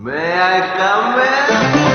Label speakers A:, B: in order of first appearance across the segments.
A: May I come in?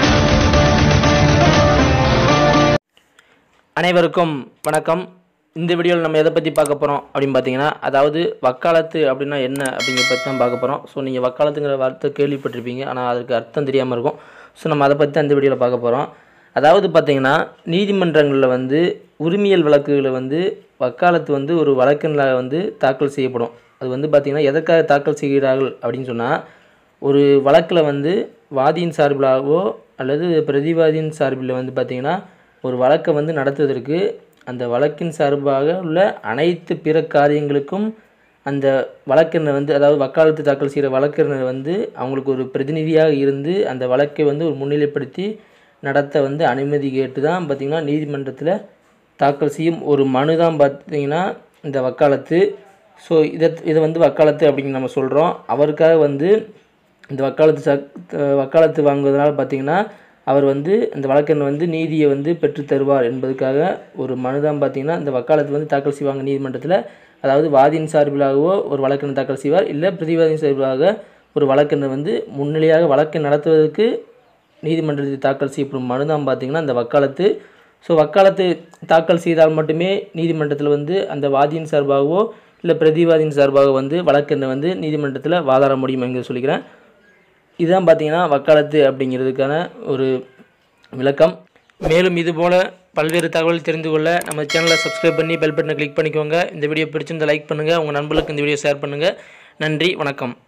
B: அனைவருக்கும் வணக்கம் இந்த வீடியோவில் நம்ம எதை பற்றி பார்க்க போகிறோம் அப்படின்னு பார்த்தீங்கன்னா அதாவது வக்காலத்து அப்படின்னா என்ன அப்படிங்கிறத பற்றி தான் பார்க்க போகிறோம் ஸோ நீங்கள் வக்காலத்துங்கிற வார்த்தை கேள்விப்பட்டிருப்பீங்க ஆனால் அதுக்கு அர்த்தம் தெரியாமல் இருக்கும் ஸோ நம்ம அதை பற்றி தான் இந்த வீடியோவில் பார்க்க போகிறோம் அதாவது பார்த்தீங்கன்னா நீதிமன்றங்களில் வந்து உரிமையல் வழக்குகளை வந்து வக்காலத்து வந்து ஒரு வழக்கினராக வந்து தாக்கல் செய்யப்படும் அது வந்து பார்த்திங்கன்னா எதற்காக தாக்கல் செய்கிறார்கள் அப்படின்னு சொன்னால் ஒரு வழக்கில் வந்து வாதியின் சார்பிலாகவோ அல்லது பிரதிவாதியின் சார்பில் வந்து பார்த்திங்கன்னா ஒரு வழக்கை வந்து நடத்துவதற்கு அந்த வழக்கின் சார்பாக உள்ள அனைத்து பிற காரியங்களுக்கும் அந்த வழக்கறிஞர் வந்து அதாவது வக்காலத்து தாக்கல் செய்கிற வழக்கறிஞர் வந்து அவங்களுக்கு ஒரு பிரதிநிதியாக இருந்து அந்த வழக்கை வந்து ஒரு முன்னிலைப்படுத்தி நடத்த வந்து அனுமதி கேட்டு தான் பார்த்திங்கன்னா நீதிமன்றத்தில் தாக்கல் செய்யும் ஒரு மனு தான் பார்த்திங்கன்னா இந்த வக்காலத்து ஸோ இதை இதை வந்து வக்காலத்து அப்படின்னு நம்ம சொல்கிறோம் அவருக்காக வந்து இந்த வக்காலத்து சக் வக்காலத்து வாங்குவதனால பார்த்திங்கன்னா அவர் வந்து இந்த வழக்கறிஞர் வந்து நீதியை வந்து பெற்றுத் தருவார் என்பதற்காக ஒரு மனு தான் பார்த்திங்கன்னா இந்த வக்காலத்து வந்து தாக்கல் செய்வாங்க நீதிமன்றத்தில் அதாவது வாதியின் சார்பிலாகவோ ஒரு வழக்கறிஞர் தாக்கல் செய்வார் இல்லை பிரதிவாதியின் சார்பிலாக ஒரு வழக்கறிஞர் வந்து முன்னிலையாக வழக்கை நடத்துவதற்கு நீதிமன்றத்தில் தாக்கல் செய்யப்படும் மனு தான் பார்த்திங்கன்னா இந்த வக்காலத்து ஸோ வக்காலத்து தாக்கல் செய்தால் மட்டுமே நீதிமன்றத்தில் வந்து அந்த வாதியின் சார்பாகவோ இல்லை பிரதிவாதியின் சார்பாக வந்து வழக்கறிஞர் வந்து நீதிமன்றத்தில் வாதாட முடியும் என்கிற சொல்லிக்கிறேன் இதுதான் பார்த்தீங்கன்னா வக்காலத்து அப்படிங்கிறதுக்கான ஒரு விளக்கம் மேலும் இதுபோல் பல்வேறு தகவல் தெரிந்து கொள்ள நம்ம சேனலை சப்ஸ்கிரைப் பண்ணி பெல் பட்டனை கிளிக் பண்ணிக்கோங்க இந்த வீடியோ பிடிச்சிருந்தா லைக் பண்ணுங்கள் உங்கள் நண்பர்களுக்கு இந்த வீடியோ ஷேர் பண்ணுங்கள் நன்றி வணக்கம்